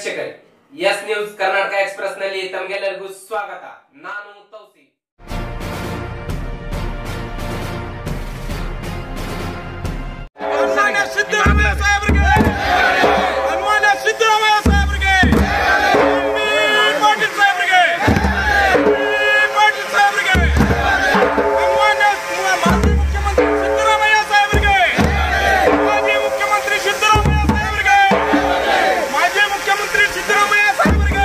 ವೀಕ್ಷಕರೇ S news Karnataka express ನಲ್ಲಿ ತಮಗೆಲ್ಲರಿಗೂ ಸ್ವಾಗತ ನಾನು ತೌಸಿ ಸನ್ಮಾನ್ಯ ಸಿದ್ದರಾಮಯ್ಯ ಸಾಹೇಬ್ರಿಗೆ ಸನ್ಮಾನ್ಯ ಸಿದ್ದರಾಮಯ್ಯ ಸಾಹೇಬ್ರಿಗೆ ಬಿ. ಪಾಟೀಲ್ ಸಾಹೇಬ್ರಿಗೆ ಬಿ. ಪಾಟೀಲ್ ಸಾಹೇಬ್ರಿಗೆ ಸನ್ಮಾನ್ಯ ಮಾಜಿ ಮುಖ್ಯಮಂತ್ರಿ ಸಿದ್ದರಾಮಯ್ಯ ಸಾಹೇಬ್ರಿಗೆ ಮಾಜಿ ಮುಖ್ಯಮಂತ್ರಿ ಸಿದ್ದರಾಮಯ್ಯ ಸಾಹೇಬ್ರಿಗೆ ಮಾಜಿ ಮುಖ್ಯಮಂತ್ರಿ ಸಿದ್ದರಾಮಯ್ಯ ಸಾಹೇಬ್ರಿಗೆ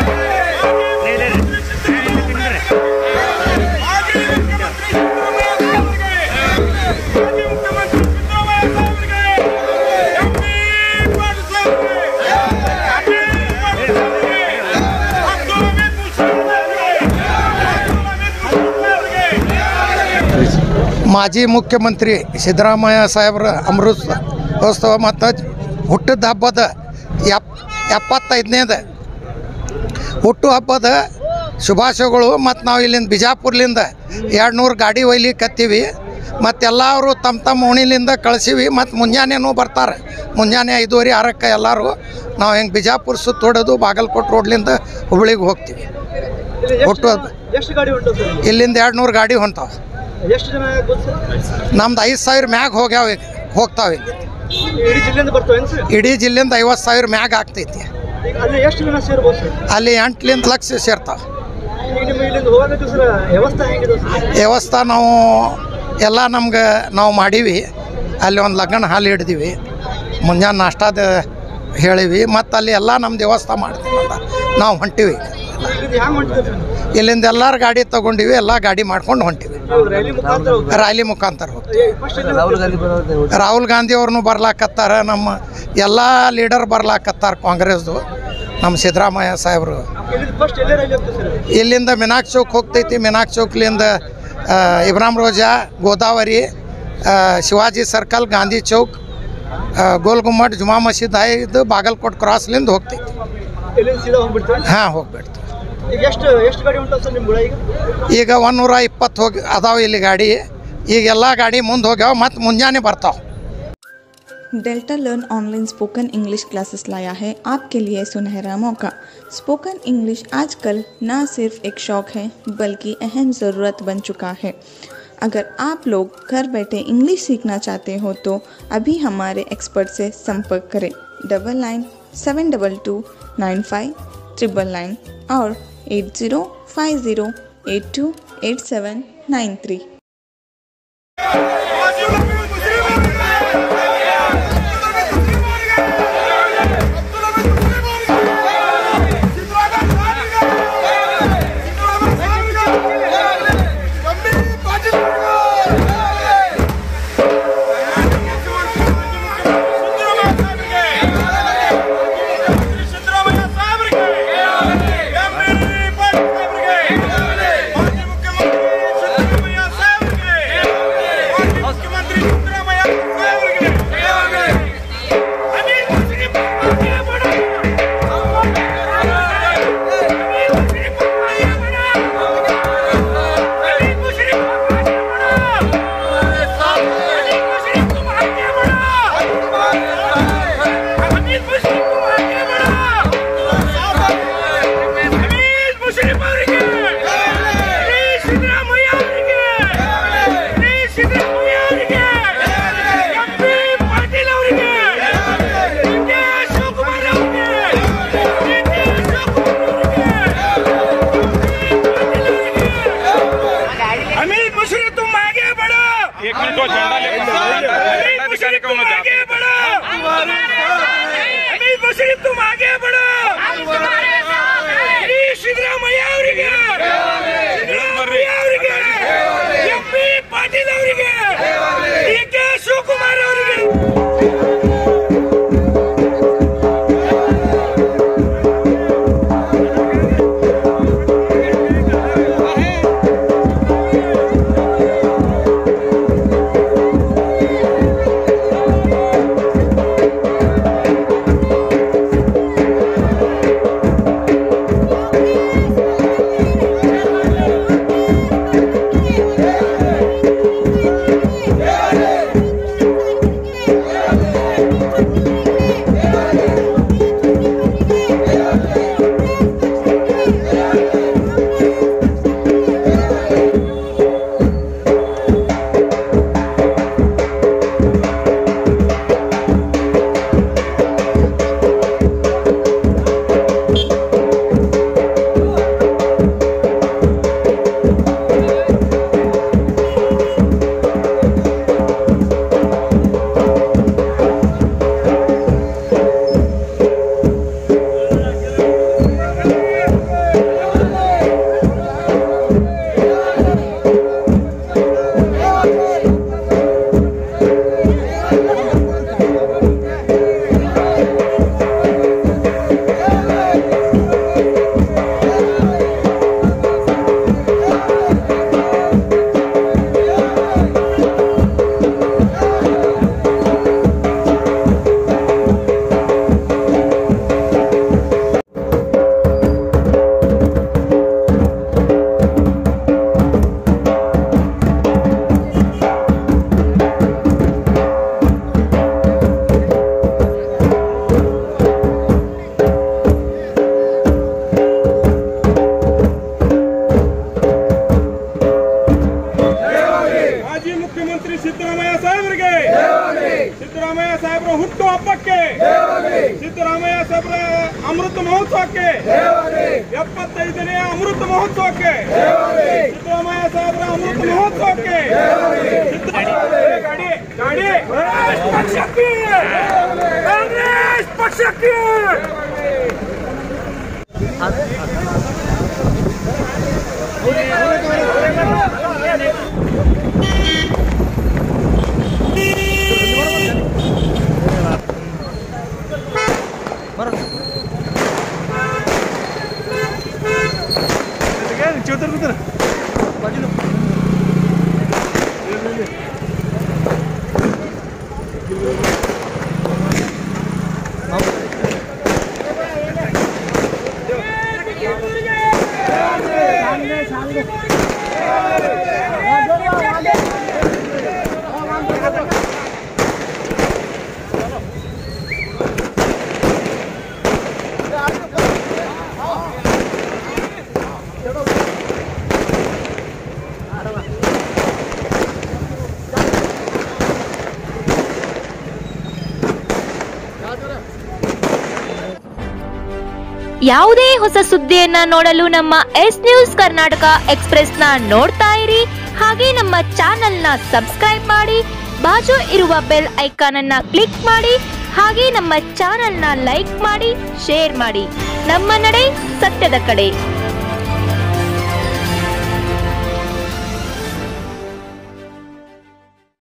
ಮಾಜಿ ಮುಖ್ಯಮಂತ್ರಿ ಸಿದ್ದರಾಮಯ್ಯ ಸಾಹೇಬ್ರಿಗೆ ಮಾಜಿ ಮುಖ್ಯಮಂತ್ರಿ ಸಿದ್ದರಾಮಯ್ಯ ಸಾಹೇಬ್ರಿಗೆ ಎಂಪಿ ಪಾಟೀಲ್ ಸಾಹೇಬ್ರಿಗೆ ಎಂಪಿ ಪಾಟೀಲ್ ಸಾಹೇಬ್ರಿಗೆ ಅಬ್ದುಲ್ ಹಮೀದ್ ಮುಷರಫ್ ಸಾಹೇಬ್ರಿಗೆ ಅಬ್ದುಲ್ ಹಮೀದ್ ಮುಷರಫ್ ಸಾಹೇಬ್ರಿಗೆ ಮಾಜಿ ಮುಖ್ಯಮಂತ್ರಿ ಸಿದ್ದರಾಮಯ್ಯ ಸಾಹೇಬ್ರ ಅಮೃತೋತ್ಸವ ಮತ್ತು ಹುಟ್ಟಿದ ಹಬ್ಬದ ಎಪ್ ಎಪ್ಪತ್ತೈದನೇದು ಹುಟ್ಟು ಹಬ್ಬದ ಶುಭಾಶಯಗಳು ಮತ್ತು ನಾವು ಇಲ್ಲಿಂದ ಬಿಜಾಪುರ್ಲಿಂದ ಎರಡು ನೂರು ಗಾಡಿ ಒಯ್ಲಿಕ್ಕತ್ತೀವಿ ಮತ್ತು ಎಲ್ಲರೂ ತಮ್ಮ ತಮ್ಮ ಓಣಿಲಿಂದ ಕಳಿಸೀವಿ ಮತ್ತು ಮುಂಜಾನೆನೂ ಬರ್ತಾರೆ ಮುಂಜಾನೆ ಐದುವರೆ ಆರಕ್ಕೆ ಎಲ್ಲರೂ ನಾವು ಹೆಂಗೆ ಬಿಜಾಪುರ ಸುತ್ತ ಹೊಡೆದು ಬಾಗಲಕೋಟೆ ರೋಡ್ಲಿಂದ ಹುಬ್ಳಿಗೆ ಹೋಗ್ತೀವಿ ಹುಟ್ಟು ಹಬ್ಬ ಎಷ್ಟು ಗಾಡಿ ಹೊಂಟವು ಸರ್ ಇಲ್ಲಿಂದ ಎರಡು ನೂರು ಗಾಡಿ ಹೊಂಟಾವೆ ಎಷ್ಟು ಜನ ಆಗ್ಬೋದು ಸರ್ ನಮ್ದು ಐದು ಸಾವಿರ ಮ್ಯಾಗ ಹೋಗ್ಯಾವ ಈಗ ಹೋಗ್ತಾವೆ ಈಗ ಇಡೀ ಜಿಲ್ಲೆಯಿಂದ ಬರ್ತವೇನು ಸರ್ ಇಡೀ ಜಿಲ್ಲೆಯಿಂದ ಐವತ್ತು ಸಾವಿರ ಮ್ಯಾಗ ಆಗ್ತೈತಿ ಈಗ ಅಲ್ಲಿ ಎಷ್ಟು ಜನ ಸೇರ್ಬೋದು ಸರ್ ಅಲ್ಲಿ ಎಂಟ್ಲಿಂದ ಲಕ್ಷ ಸೇರ್ತಾವೆ ಈಗ ನಿಮ್ಮ ಇಲ್ಲಿಂದ ಹೋಗೋದಕ್ಕೆ ಸರ್ ವ್ಯವಸ್ಥೆ ಹೆಂಗಿದೆ ಸರ್ ವ್ಯವಸ್ಥೆ ನಾವು ಎಲ್ಲ ನಮ್ಗೆ ನಾವು ಮಾಡೀವಿ ಅಲ್ಲಿ ಒಂದು ಲಗ್ನ ಹಾಲು ಹಿಡ್ದೀವಿ ಮುಂಜಾನೆ ನಾಷ್ಟಾದ ಹೇಳೀವಿ ಮತ್ತು ಅಲ್ಲಿ ಎಲ್ಲ ನಮ್ದು ವ್ಯವಸ್ಥೆ ಮಾಡ್ತೀವಿ ಅಂತ ನಾವು ಹೊಂಟೀವಿ ಇದು ಹ್ಯಾಂಗೆ ಹೊಂಟಿದೆ ಸರ್ ಇಲ್ಲಿಂದ ಎಲ್ಲರ ಗಾಡಿ ತೊಗೊಂಡಿವಿ ಎಲ್ಲ ಗಾಡಿ ಮಾಡ್ಕೊಂಡು ಹೊಂಟೀವಿ ನೀವು ರೈಲಿ ಮುಖಾಂತರ ಹೋಗ್ತೀರಾ? ರ್ಯಾಲಿ ಮುಖಾಂತರ ಹೋಗ್ತೀವಿ ಏ, ಫಸ್ಟ್ ಎಲ್ಲಿ ಹೋಗ್ತೀರಾ? ರಾಹುಲ್ ಗಾಂಧಿ ಅವ್ರನ್ನೂ ಬರ್ಲಾಕತ್ತಾರ ನಮ್ಮ ಎಲ್ಲ ಲೀಡರ್ ಬರ್ಲಾಕತ್ತಾರ ಕಾಂಗ್ರೆಸ್ದು ನಮ್ಮ ಸಿದ್ದರಾಮಯ್ಯ ಸಾಹೇಬರು ಇಲ್ಲಿಂದ ಫಸ್ಟ್ ಎಲ್ಲೇ ರೈಲಿ ಹೋಗ್ತೀವಿ ಸರ್ ಇಲ್ಲಿಂದ ಮಿನಾಕ್ ಚೌಕ್ ಹೋಗ್ತೈತಿ ಮಿನಾಕ್ ಚೌಕ್ಲಿಂದ ಆ, ಇಬ್ರಾಹಿಂ ರೋಜಾ ಗೋದಾವರಿ ಆ, ಶಿವಾಜಿ ಸರ್ಕಲ್ ಗಾಂಧಿ ಚೌಕ್ ಆ, ಗೋಲ್ ಗುಮ್ಮಟ್ ಜುಮಾ ಮಸೀದ್ ಇದು ಬಾಗಲಕೋಟ್ ಕ್ರಾಸ್ಲಿಂದ ಹೋಗ್ತೈತಿ ಇಲ್ಲಿಂದ ಸೀದಾ ಹೋಗ್ಬಿಡ್ತೀವಿ ಹಾಂ ಹೋಗ್ಬಿಡ್ತು ಈಗ ಎಷ್ಟು ಎಷ್ಟು ಗಾಡಿ ಹೊಂಟವು ಸರ್ ನಿಮ್ಮ ಗುಳ ಈಗ ಈಗ ಒಂದೂರ ಇಪ್ಪತ್ತು ಹೋಗಿ ಅದಾವೆ ಇಲ್ಲಿ ಗಾಡಿ ಈಗ ಎಲ್ಲ ಗಾಡಿ ಮುಂದೆ ಹೋಗ್ಯಾವ ಮತ್ತು ಮುಂಜಾನೆ ಬರ್ತಾವೆ Delta learn online spoken English classes लाया है आपके लिए सुनहरा मौका स्पोकन इंग्लिश आजकल न सिर्फ एक शौक है बल्कि अहम ज़रूरत बन चुका है अगर आप लोग घर बैठे इंग्लिश सीखना चाहते हो तो अभी हमारे एक्सपर्ट से संपर्क करें double nine seven double two nine five triple nine और eight zero five zero eight two eight seven nine three Siddaramaiah ಸಾಹೇಬ್ರಿಗೆ ಎಂಪಿ ಪಾಟೀಲ್ ಸಾಹೇಬ್ರಿಗೆ ಮಾಜಿ ಮುಖ್ಯಮಂತ್ರಿ ಸಿದ್ದರಾಮಯ್ಯ ಸಾಹೇಬ್ರಿಗೆ ಮಾಜಿ ಮುಖ್ಯಮಂತ್ರಿ ಸಿದ್ದರಾಮಯ್ಯ ಸಾಹೇಬ್ರಿಗೆ ಅನಿಲ್ ಮುಸ್ಲಿಂ ಬಗ್ಗೆ ಬಡ ಅನಿಲ್ ಮುಸ್ಲಿಂ ಬಗ್ಗೆ ಬಡ ಅನಿಲ್ ಮುಸ್ಲಿಂ ಬಗ್ಗೆ ಬಡ ಅನಿಲ್ ಮುಸ್ಲಿಂ ಬಗ್ಗೆ ಬಡ ಅನಿಲ್ ಮುಸ್ಲಿಂ ಬಗ್ಗೆ ಬಡ ಅನಿಲ್ ಮುಸ್ಲಿಂ ಅವರಿಗೆ ಶ್ರೀ ಸಿದ್ದರಾಮಯ್ಯ ಅವರಿಗೆ ಶ್ರೀ ಸಿದ್ದರಾಮಯ್ಯ ಅವರಿಗೆ ಎಂಪಿ ಪಾಟೀಲ್ ಅವರಿಗೆ ಡಿ ಕೆ ಶಿವಕುಮಾರ್ ಅವರಿಗೆ ಡಿ ಕೆ ಶಿವಕುಮಾರ್ ಅವರಿಗೆ अमित मुश्री तुम आगे बढ़ो एक मिनट को झंडा अमित मुश्री तुम आगे बढ़ो अमित मुश्री तुम आगे बढ़ो ಶ್ರೀ ಸಿದ್ದರಾಮಯ್ಯ ಅವರಿಗೆ ಸಿದ್ದರಾಮಯ್ಯ ಅವರಿಗೆ ಎಂಪಿ ಪಾಟೀಲ್ ಅವರಿಗೆ ಡಿ ಕೆ ಶಿವಕುಮಾರ್ ಅವರಿಗೆ ¡Vamos! ಸಿದ್ದರಾಮಯ್ಯ ಸಾಹೇಬ್ರ ಹುಟ್ಟು ಹಬ್ಬಕ್ಕೆ ಸಿದ್ದರಾಮಯ್ಯ ಸಾಹೇಬ್ರ ಅಮೃತ ಮಹೋತ್ಸವಕ್ಕೆ ಎಪ್ಪತ್ತೈದನೇ ಅಮೃತ ಮಹೋತ್ಸವಕ್ಕೆ ಸಿದ್ದರಾಮಯ್ಯ ಸಾಹೇಬ್ರ ಅಮೃತ ಮಹೋತ್ಸವಕ್ಕೆ ಸಿದ್ದ- ಗಾಡಿ ಗಾಡಿ ಕಾಂಗ್ರೆಸ್ ಪಕ್ಷಕ್ಕೆ ಕಾಂಗ್ರೆಸ್ ಪಕ್ಷಕ್ಕೆ ಯಾವುದೇ ಹೊಸ ಸುದ್ದಿಯನ್ನ ನೋಡಲು ನಮ್ಮ ಎಸ್ ನ್ಯೂಸ್ ಕರ್ನಾಟಕ ಎಕ್ಸ್ಪ್ರೆಸ್ನ ನೋಡ್ತಾ ಇರಿ ಹಾಗೆ ನಮ್ಮ ಚಾನೆಲ್ನ ಸಬ್ಸ್ಕ್ರೈಬ್ ಮಾಡಿ ಬಾಜು ಇರುವ ಬೆಲ್ ಐಕಾನ್ ಅನ್ನ ಕ್ಲಿಕ್ ಮಾಡಿ ಹಾಗೆ ನಮ್ಮ ಚಾನೆಲ್ನ ಲೈಕ್ ಮಾಡಿ ಶೇರ್ ಮಾಡಿ ನಮ್ಮ ನಡೆ ಸತ್ಯದ ಕಡೆ